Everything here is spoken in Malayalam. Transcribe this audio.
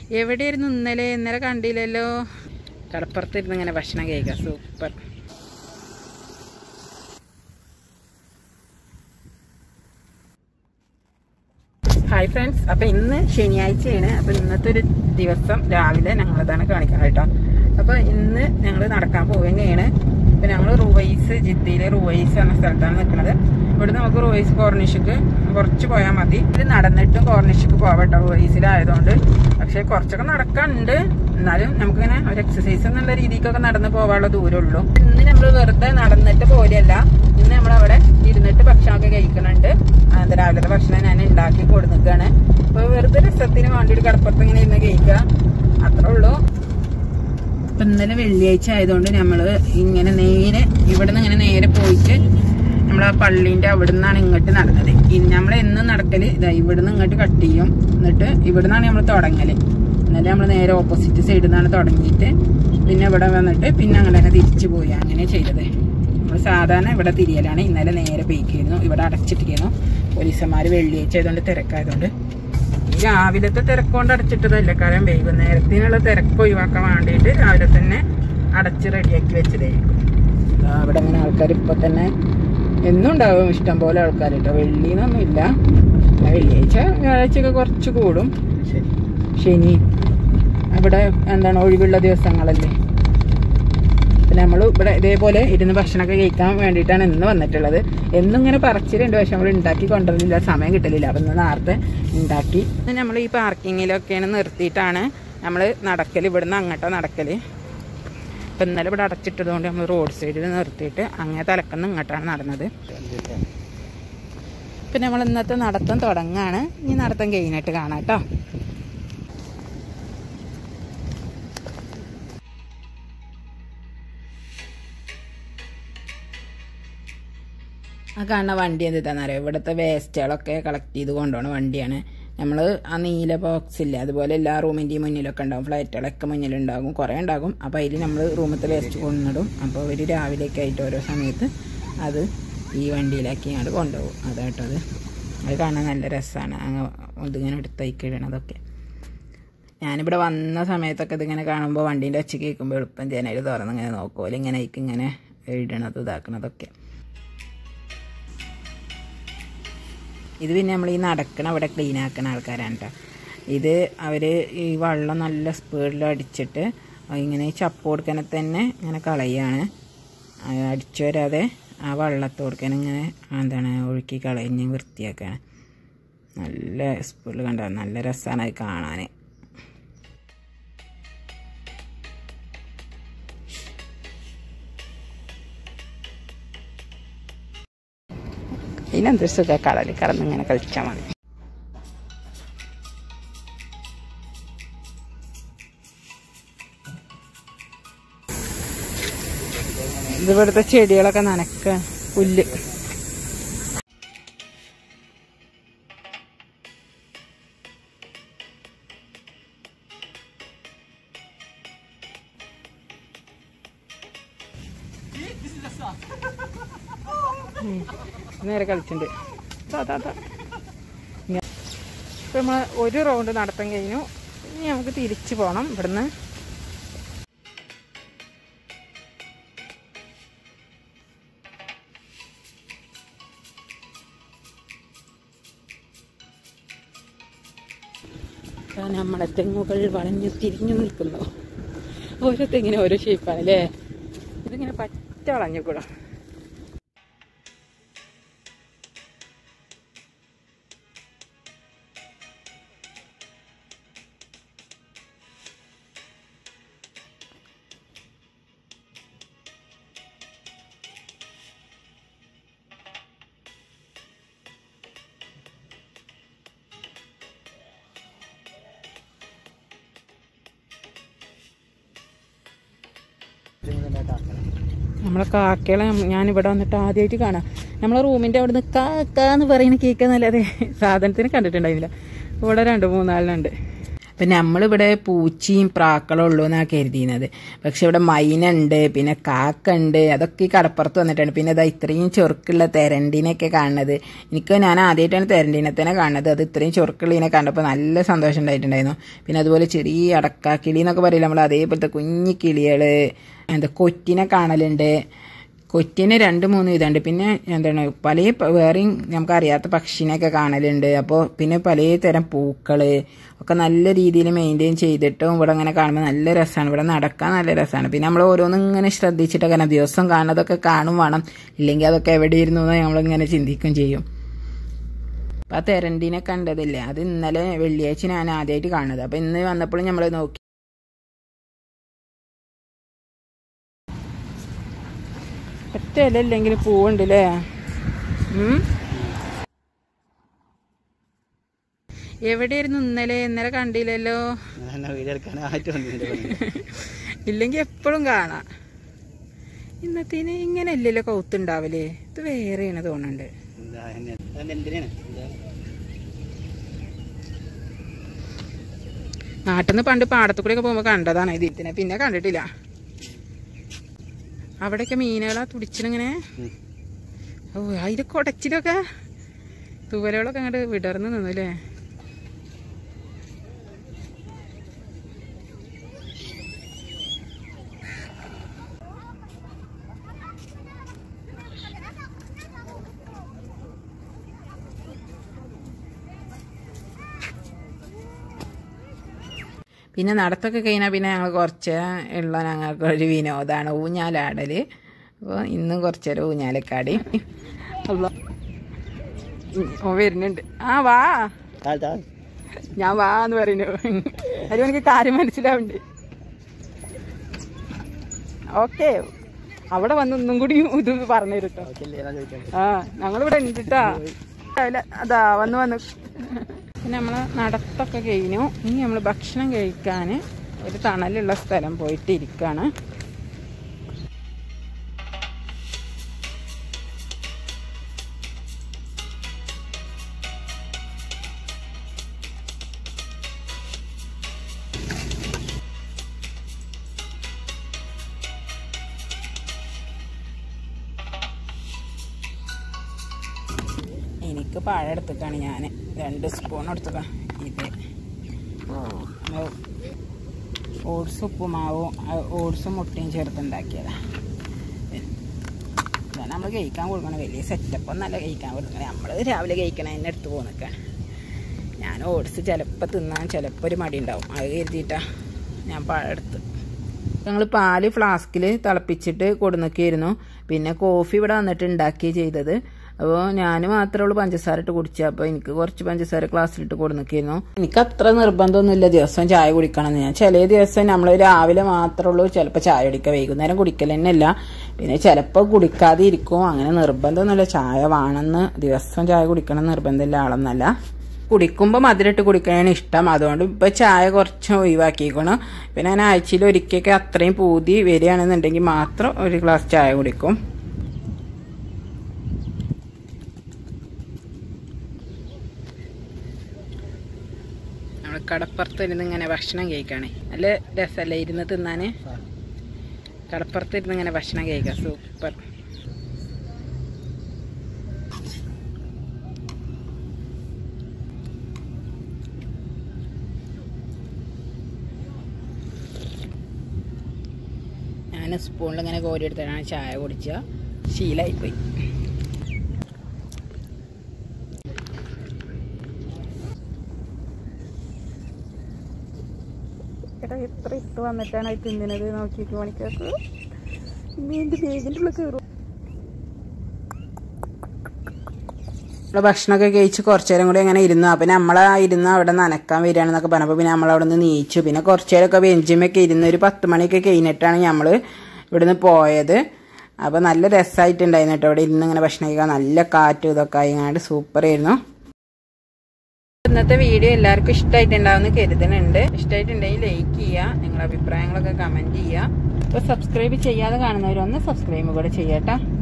എവിടെയായിരുന്നു ഇന്നലെ ഇന്നലെ കണ്ടില്ലല്ലോ കടപ്പുറത്തിരുന്ന് ഇങ്ങനെ ഭക്ഷണം കഴിക്കാം സൂപ്പർ ഹായ് ഫ്രണ്ട്സ് അപ്പൊ ഇന്ന് ശനിയാഴ്ചയാണ് അപ്പൊ ഇന്നത്തെ ഒരു ദിവസം രാവിലെ ഞങ്ങളിതാണ് കാണിക്കുന്നത് കേട്ടോ അപ്പൊ ഇന്ന് ഞങ്ങൾ നടക്കാൻ പോവുകയാണ് ഇപ്പൊ ഞങ്ങൾ റുവൈസ് ജിദ്ദയിലെ റുവൈസ് എന്ന സ്ഥലത്താണ് നിൽക്കുന്നത് ഇവിടെ നമുക്ക് റുവൈസ് കോർണിഷക്ക് കുറച്ച് പോയാൽ മതി ഇത് നടന്നിട്ടും കോർണിഷക്ക് പോവാം കേട്ടോ റുവൈസിലായതുകൊണ്ട് പക്ഷെ കുറച്ചൊക്കെ നടക്കാനുണ്ട് എന്നാലും നമുക്കിങ്ങനെ ഒരു എക്സസൈസ് എന്നുള്ള രീതിക്കൊക്കെ നടന്ന് പോകാനുള്ള ദൂരമുള്ളൂ ഇന്ന് നമ്മൾ വെറുതെ നടന്നിട്ട് പോലെയല്ല ഇന്ന് നമ്മളവിടെ ഇരുന്നിട്ട് ഭക്ഷണമൊക്കെ കഴിക്കുന്നുണ്ട് അത് രാവിലത്തെ ഭക്ഷണം ഞാൻ ഉണ്ടാക്കി കൊടുക്കുകയാണ് അപ്പൊ വെറുതെ രസത്തിന് വേണ്ടിയിട്ട് കടപ്പുറത്ത് ഇങ്ങനെ ഇരുന്ന് കഴിക്കുക അത്രേ ഉള്ളൂ ഇപ്പൊ ഇന്നലെ വെള്ളിയാഴ്ച ആയതുകൊണ്ട് നമ്മള് ഇങ്ങനെ നേരെ ഇവിടെ നിന്ന് ഇങ്ങനെ നേരെ പോയിട്ട് നമ്മളെ പള്ളീന്റെ അവിടെ നിന്നാണ് ഇങ്ങോട്ട് നടന്നത് നമ്മൾ എന്നും നടക്കല് ഇതാ ഇവിടുന്ന് ഇങ്ങോട്ട് കട്ട് ചെയ്യും എന്നിട്ട് ഇവിടെ നിന്നാണ് നമ്മൾ തുടങ്ങല് എന്നിട്ട് നമ്മൾ നേരെ ഓപ്പോസിറ്റ് സൈഡിൽ നിന്നാണ് തുടങ്ങിയിട്ട് പിന്നെ ഇവിടെ വന്നിട്ട് പിന്നെ അങ്ങനെ തന്നെ തിരിച്ചു പോയി അങ്ങനെ ചെയ്തത് നമ്മൾ സാധാരണ ഇവിടെ തിരിയലാണ് ഇന്നലെ നേരെ പെയ്ക്കായിരുന്നു ഇവിടെ അടച്ചിട്ടിരിക്കുന്നു പോലീസന്മാർ വെള്ളിയാഴ്ച ആയതുകൊണ്ട് തിരക്കായതുകൊണ്ട് ഈ രാവിലത്തെ തിരക്കൊണ്ട് അടച്ചിട്ടതല്ല കാരണം വൈകുന്നേരത്തിനുള്ള തിരക്ക് ഒഴിവാക്കാൻ വേണ്ടിയിട്ട് രാവിലെ തന്നെ അടച്ച് റെഡിയാക്കി വെച്ചതായിരിക്കും ദാ അവിടെ അങ്ങനെ ആൾക്കാർ ഇപ്പൊ തന്നെ എന്നും ഉണ്ടാവും ഇഷ്ടം പോലെ ആൾക്കാർ കേട്ടോ വെള്ളിന്നൊന്നും ഇല്ല പിന്നെ വെള്ളിയാഴ്ച വ്യാഴാഴ്ചയൊക്കെ കുറച്ച് കൂടും ശരി ശനി അവിടെ എന്താണ് ഒഴിവുള്ള ദിവസങ്ങളല്ലേ പിന്നെ നമ്മൾ ഇവിടെ ഇതേപോലെ ഇരുന്ന് ഭക്ഷണമൊക്കെ കഴിക്കാൻ വേണ്ടിയിട്ടാണ് ഇന്ന് വന്നിട്ടുള്ളത് എന്നും ഇങ്ങനെ പറിച്ചിട്ടുണ്ട് പക്ഷെ നമ്മൾ ഉണ്ടാക്കി കൊണ്ടുവരുന്നില്ല സമയം കിട്ടലില്ല അപ്പം ഇന്ന് നേരത്തെ ഉണ്ടാക്കി നമ്മൾ ഈ പാർക്കിങ്ങിലൊക്കെയാണ് നിർത്തിയിട്ടാണ് നമ്മൾ നടക്കൽ ഇവിടുന്ന് അങ്ങോട്ടാ നടക്കൽ ഇപ്പം ഇന്നലെ ഇവിടെ അടച്ചിട്ടതുകൊണ്ട് നമ്മൾ റോഡ് സൈഡിൽ നിർത്തിയിട്ട് അങ്ങേ തലക്കുന്ന ഇങ്ങോട്ടാണ് നടന്നത് പിന്നെ നമ്മൾ ഇന്നത്തെ നടത്തം തുടങ്ങാണ് ഇനി നടത്തം കഴിഞ്ഞിട്ട് കാണാം കേട്ടോ ആ കാണുന്ന വണ്ടി എന്താണെന്നറിയോ ഇവിടുത്തെ വേസ്റ്റുകളൊക്കെ കളക്ട് ചെയ്ത് കൊണ്ടുപോകുന്ന വണ്ടിയാണ് നമ്മൾ ആ നീല ബോക്സ് ഇല്ലേ അതുപോലെ എല്ലാ റൂമിൻ്റെയും മുന്നിലൊക്കെ ഉണ്ടാവും ഫ്ലൈറ്റുകളൊക്കെ മുന്നിലുണ്ടാകും കുറേ ഉണ്ടാകും അപ്പോൾ അതിൽ നമ്മൾ റൂമത്തെ വേസ്റ്റ് കൊണ്ടിടും അപ്പോൾ അവർ രാവിലെയൊക്കെ ആയിട്ട് ഓരോ സമയത്ത് അത് ഈ വണ്ടിയിലാക്കി അങ്ങോട്ട് കൊണ്ടുപോകും അതായിട്ടത് അത് കാണാൻ നല്ല രസമാണ് അങ്ങ് ഇതിങ്ങനെ എടുത്തേക്ക് ഇടണതൊക്കെ ഞാനിവിടെ വന്ന സമയത്തൊക്കെ ഇതിങ്ങനെ കാണുമ്പോൾ വണ്ടീൻ്റെ ഒച്ച കേൾക്കുമ്പോൾ എളുപ്പം ജനൽ തുറന്ന് ഇങ്ങനെ നോക്കുമല്ലോ ഇങ്ങനെ ആയിക്ക് ഇങ്ങനെ എഴുതണതും ഇതാക്കണതൊക്കെ ഇത് പിന്നെ നമ്മൾ ഈ നടക്കണ അവിടെ ക്ലീൻ ആക്കുന്ന ആൾക്കാരാണ് കേട്ടോ ഇത് അവർ ഈ വെള്ളം നല്ല സ്പീഡിൽ അടിച്ചിട്ട് ഇങ്ങനെ ഈ ചപ്പ് കൊടുക്കണ തന്നെ ഇങ്ങനെ കളയാണ് അടിച്ചു വരാതെ ആ വെള്ളത്തോടുക്കൻ ഇങ്ങനെ എന്താണ് ഒഴുക്കി കളഞ്ഞ് വൃത്തിയാക്കാണ് നല്ല സ്പീഡിൽ കണ്ട നല്ല രസമാണ് അത് കാണാൻ ഇതിനെന്തൊരു സുഖ കടലിൽ കടന്നിങ്ങനെ കളിച്ചാൽ മതി ഇത് ഇവിടുത്തെ ചെടികളൊക്കെ നനക്ക പുല്ല് നേരെ കളിച്ചിട്ടുണ്ട് താ താ താ ഇപ്പം നമ്മൾ ഒരു റൗണ്ട് നടത്താൻ കഴിഞ്ഞു ഇനി നമുക്ക് തിരിച്ചു പോകണം ഇവിടുന്ന് നമ്മളെ തെങ്ങുകൾ വളഞ്ഞു തിരിഞ്ഞു നിൽക്കുന്നു ഓരോ തെങ്ങിനും ഓരോ ഷേപ്പാണ് അല്ലേ ഇതിങ്ങനെ പറ്റ വളഞ്ഞുകൂടാ നമ്മളെ കാക്കകളെ ഞാനിവിടെ വന്നിട്ട് ആദ്യമായിട്ട് കാണാം നമ്മളെ റൂമിൻ്റെ അവിടെ നിന്ന് കാക്ക എന്ന് പറയുന്ന കേൾക്കുന്നല്ലാതെ സാധനത്തിന് കണ്ടിട്ടുണ്ടായിരുന്നില്ല ഇവിടെ രണ്ട് മൂന്നാലിനുണ്ട് അപ്പം നമ്മളിവിടെ പൂച്ചയും പ്രാക്കളും ഉള്ളൂ എന്നാണ് കരുതിയിരുന്നത് പക്ഷെ ഇവിടെ മൈനുണ്ട് പിന്നെ കാക്ക ഉണ്ട് അതൊക്കെ ഈ കടപ്പുറത്ത് വന്നിട്ടുണ്ട് പിന്നെ ഇതാ ഇത്രയും ചൊറുക്കുള്ള തെരണ്ടിനെയൊക്കെ കാണുന്നത് എനിക്ക് ഞാൻ ആദ്യമായിട്ടാണ് തെരണ്ടിനെ തന്നെ കാണുന്നത് അത് ഇത്രയും ചൊറുക്കുള്ളതിനെ കണ്ടപ്പോൾ നല്ല സന്തോഷം ഉണ്ടായിട്ടുണ്ടായിരുന്നു പിന്നെ അതുപോലെ ചെറിയ അടക്കാക്കിളി എന്നൊക്കെ പറയില്ല നമ്മൾ അതേപോലത്തെ കുഞ്ഞു കിളികൾ എന്താ കൊറ്റിനെ കാണലുണ്ട് കൊറ്റിന് രണ്ട് മൂന്ന് ഇതുണ്ട് പിന്നെ എന്താണ് പല പ- വേറെയും നമുക്കറിയാത്ത പക്ഷിനെയൊക്കെ കാണലുണ്ട് അപ്പോൾ പിന്നെ പല തരം പൂക്കൾ ഒക്കെ നല്ല രീതിയിൽ മെയിൻറ്റെയിൻ ചെയ്തിട്ടും ഇവിടെ ഇങ്ങനെ കാണുമ്പോൾ നല്ല രസമാണ് ഇവിടെ നടക്കാൻ നല്ല രസമാണ് പിന്നെ നമ്മൾ ഓരോന്നും ഇങ്ങനെ ശ്രദ്ധിച്ചിട്ട് കാരണം ദിവസം കാണുന്നതൊക്കെ കാണും വേണം ഇല്ലെങ്കിൽ അതൊക്കെ എവിടെ ഇരുന്നു എന്ന് നമ്മളിങ്ങനെ ചിന്തിക്കും ചെയ്യും അപ്പം ആ തെരണ്ടിനെ കണ്ടതില്ലേ അത് ഇന്നലെ വെള്ളിയാഴ്ച ഞാൻ ആദ്യമായിട്ട് കാണുന്നത് അപ്പം ഇന്ന് വന്നപ്പോഴും നമ്മൾ നോക്കി ഒറ്റ ഇല ഇല്ലെങ്കിൽ പൂവുണ്ടല്ലേ ഉം? എവിടെയായിരുന്നു ഇന്നലെ ഇന്നലെ കണ്ടില്ലല്ലോ വീടെടുക്കാനായിട്ട് വന്നിട്ടുണ്ട് ഇല്ലെങ്കിൽ എപ്പോഴും കാണാം ഇന്നത്തേന് ഇങ്ങനെ അല്ലല്ലോ കൗത്തുണ്ടാവലേ ഇത് വേറെയാണ് തോന്നുന്നുണ്ട് എന്തിനാണ് നാട്ടിൽ നിന്ന് പണ്ട് പാടത്തു കൂടെ ഒക്കെ പോകുമ്പോൾ കണ്ടതാണ് ഇത് ഇതിനെ പിന്നെ കണ്ടിട്ടില്ല അവിടെയൊക്കെ മീനുകളാ തുടിച്ചിങ്ങനെ ഓ അതിൽ കുടച്ചിലൊക്കെ തൂവലുകളൊക്കെ അങ്ങോട്ട് വിടർന്ന് നിന്നു അല്ലേ പിന്നെ നടത്തൊക്കെ കഴിഞ്ഞാൽ പിന്നെ ഞങ്ങൾ കുറച്ച് ഉള്ള ഞങ്ങൾക്ക് ഒരു വിനോദമാണ് ഊഞ്ഞാലാടൽ അപ്പോൾ ഇന്നും കുറച്ച് നേരം ഊഞ്ഞാലക്കാടി അല്ലോ ഓ വരുന്നുണ്ട് ആ വാ താഴ് താഴ് ഞാൻ വാ എന്ന് പറയുന്നു അത് എനിക്ക് കാര്യം മനസ്സിലാവുന്നുണ്ട് ഓക്കെ അവിടെ വന്ന് ഒന്നും കൂടി ഇത് പറഞ്ഞു തരും കേട്ടോ ഓക്കെ ഞാൻ ചോദിക്കാം ആ ഞങ്ങളിവിടെ ഉണ്ട് കേട്ടാ രാവിലെ അതാ വന്ന് വന്ന് പിന്നെ നമ്മള് നടത്തൊക്കെ കഴിഞ്ഞു ഇനി നമ്മൾ ഭക്ഷണം കഴിക്കാൻ ഒരു തണലുള്ള സ്ഥലം പോയിട്ട് ഇരിക്കാണ് എനിക്ക് പഴം എടുത്തേക്കാണ് ഞാൻ രണ്ട് സ്പൂൺ എടുത്തേക്കാം ഇത് ഓട്സ് ഉപ്പുമാവും ഓട്സും മുട്ടയും ചേർത്തുണ്ടാക്കിയതാ ഇതാണ് നമ്മൾ കഴിക്കാൻ കൊടുക്കണം വലിയ സെറ്റപ്പ് ഒന്നല്ല കഴിക്കാൻ കൊടുക്കണം നമ്മൾ രാവിലെ കഴിക്കണ അതിൻ്റെ അടുത്ത് പോന്നിക്കാണ് ഞാൻ ഓട്സ് ചിലപ്പോൾ തിന്നാൻ ചിലപ്പോൾ ഒരു മടി ഉണ്ടാവും അത് കരുതിയിട്ടാ ഞാൻ പഴം എടുത്ത് ഞങ്ങൾ പാല് ഫ്ലാസ്കിൽ തിളപ്പിച്ചിട്ട് കൊടുന്നൊക്കെയായിരുന്നു പിന്നെ കോഫി ഇവിടെ വന്നിട്ട് ഉണ്ടാക്കി ചെയ്തത് അപ്പോൾ ഞാൻ മാത്രമേ ഉള്ളൂ പഞ്ചസാര ഇട്ട് കുടിച്ചത് അപ്പോൾ എനിക്ക് കുറച്ച് പഞ്ചസാര ഗ്ലാസ്സിലിട്ട് കൊടുന്നൊക്കെയായിരുന്നു എനിക്ക് അത്ര നിർബന്ധമൊന്നുമില്ല ദിവസം ചായ കുടിക്കണം എന്ന് ഞാൻ ചില ദിവസം നമ്മൾ രാവിലെ മാത്രമേ ഉള്ളൂ ചിലപ്പോൾ ചായ കുടിക്കുക വൈകുന്നേരം കുടിക്കൽ തന്നെയല്ല പിന്നെ ചിലപ്പോൾ കുടിക്കാതെ ഇരിക്കും അങ്ങനെ നിർബന്ധമൊന്നുമില്ല ചായ വേണമെന്ന് ദിവസം ചായ കുടിക്കണം എന്ന് നിർബന്ധമില്ല ആളൊന്നല്ല കുടിക്കുമ്പോൾ മധുരമിട്ട് കുടിക്കാനാണ് ഇഷ്ടം അതുകൊണ്ട് ഇപ്പോൾ ചായ കുറച്ച് ഒഴിവാക്കിക്കണം പിന്നെ ഞാൻ ആഴ്ചയിൽ ഒരിക്കലൊക്കെ അത്രയും പൂതി വരികയാണെന്നുണ്ടെങ്കിൽ മാത്രം ഒരു ഗ്ലാസ് ചായ കുടിക്കും നമ്മൾ കടപ്പുറത്ത് ഇരുന്ന് ഇങ്ങനെ ഭക്ഷണം കഴിക്കുകയാണ് നല്ല രസമല്ലേ ഇരുന്ന് തിന്നാൻ കടപ്പുറത്ത് ഇരുന്ന് ഇങ്ങനെ ഭക്ഷണം കഴിക്കാം സൂപ്പർ ഞാൻ സ്പൂണിൽ ഇങ്ങനെ കോരി എടുത്തിട്ടാണ് ചായ കുടിച്ച ശീലമായിപ്പോയി എടാ എത്ര ഇട്ട് വന്നിട്ടാണ് അത് തിന്നുന്നത് നോക്കിയിട്ട് മണിക്കകത്ത് വീണ്ടും ബേഗിൻ്റെ ഉള്ളിൽ കയറും നമ്മള് ഭക്ഷണമൊക്കെ കഴിച്ച് കുറച്ചു നേരം കൂടി അങ്ങനെ ഇരുന്നു അപ്പം നമ്മളെ ഇരുന്ന് അവിടെ നനക്കാൻ വരികയാണെന്നൊക്കെ പറഞ്ഞപ്പോൾ പിന്നെ നമ്മൾ അവിടെ നിന്ന് നീച്ചു പിന്നെ കുറച്ചു നേരമൊക്കെ ബെഞ്ചുമൊക്കെ ഇരുന്ന് ഒരു പത്ത് മണിയൊക്കെ കഴിഞ്ഞിട്ടാണ് നമ്മൾ ഇവിടുന്ന് പോയത് അപ്പോൾ നല്ല രസമായിട്ടുണ്ടായിരുന്നു കേട്ടോ അവിടെ ഇരുന്ന് ഇങ്ങനെ ഭക്ഷണം കഴിക്കാൻ നല്ല കാറ്റും ഇതൊക്കെ ആയിങ്ങാണ്ട് സൂപ്പർ ആയിരുന്നു ഇന്നത്തെ വീഡിയോ എല്ലാവർക്കും ഇഷ്ടമായിട്ടുണ്ടാവുമെന്ന് കരുതുന്നുണ്ട് ഇഷ്ടമായിട്ടുണ്ടെങ്കിൽ ലൈക്ക് ചെയ്യുക നിങ്ങളുടെ അഭിപ്രായങ്ങളൊക്കെ കമൻറ്റ് ചെയ്യുക ഇപ്പോൾ സബ്സ്ക്രൈബ് ചെയ്യാതെ കാണുന്നവരൊന്ന് സബ്സ്ക്രൈബ് കൂടെ ചെയ്യാട്ടോ